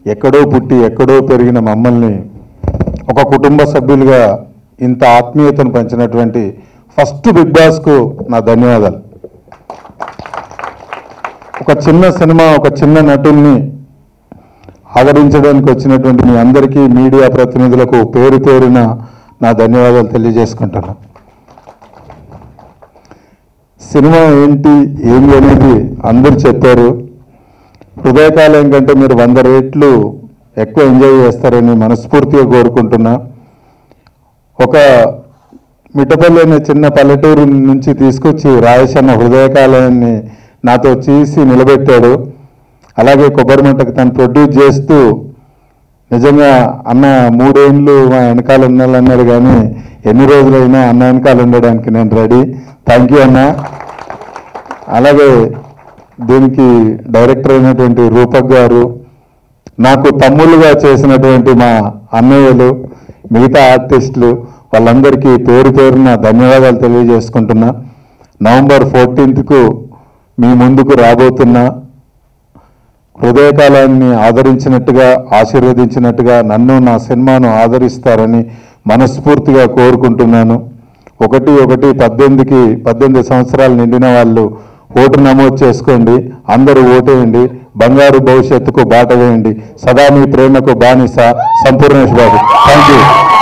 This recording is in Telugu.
ఎక్కడో పుట్టి ఎక్కడో పెరిగిన మమ్మల్ని ఒక కుటుంబ సభ్యులుగా ఇంత ఆత్మీయతను పంచినటువంటి ఫస్ట్ బిగ్ బాస్కు నా ధన్యవాదాలు ఒక చిన్న సినిమా ఒక చిన్న నటుల్ని ఆదరించడానికి వచ్చినటువంటి మీ అందరికీ మీడియా ప్రతినిధులకు పేరు పేరున నా ధన్యవాదాలు తెలియజేసుకుంటున్నాను సినిమా ఏంటి ఏంటి అనేది అందరూ చెప్పారు హృదయకాలం కంటే మీరు వంద రేట్లు ఎక్కువ ఎంజాయ్ చేస్తారని మనస్ఫూర్తిగా కోరుకుంటున్నా ఒక మిఠపల్లి అనే చిన్న పల్లెటూరు నుంచి తీసుకొచ్చి రాయేష్ అన్న హృదయకాలాన్ని నాతో చేసి నిలబెట్టాడు అలాగే కొబ్బరిమంటకు తను ప్రొడ్యూస్ చేస్తూ నిజంగా అన్న మూడేళ్ళు మా వెనకాల ఉండాలన్నాడు కానీ ఎన్ని రోజులైనా అన్న వెనకాల ఉండడానికి నేను రెడీ థ్యాంక్ యూ అన్న అలాగే దీనికి డైరెక్టర్ అయినటువంటి రూపక్ గారు నాకు తమ్ముళ్ళుగా చేసినటువంటి మా అన్నయ్యలు మిగతా ఆర్టిస్టులు వాళ్ళందరికీ పేరు పేరున ధన్యవాదాలు తెలియజేసుకుంటున్నా నవంబర్ ఫోర్టీన్త్కు మీ ముందుకు రాబోతున్నా హృదయకాలాన్ని ఆదరించినట్టుగా ఆశీర్వదించినట్టుగా నన్ను నా సినిమాను ఆదరిస్తారని మనస్ఫూర్తిగా కోరుకుంటున్నాను ఒకటి ఒకటి పద్దెనిమిదికి పద్దెనిమిది సంవత్సరాలు నిండిన వాళ్ళు ఓటు నమోదు చేసుకోండి అందరూ ఓటేయండి బంగారు భవిష్యత్తుకు బాట వేయండి సదా మీ ప్రేమకు బానిస సంపూర్ణేష్ బాబు థ్యాంక్ యూ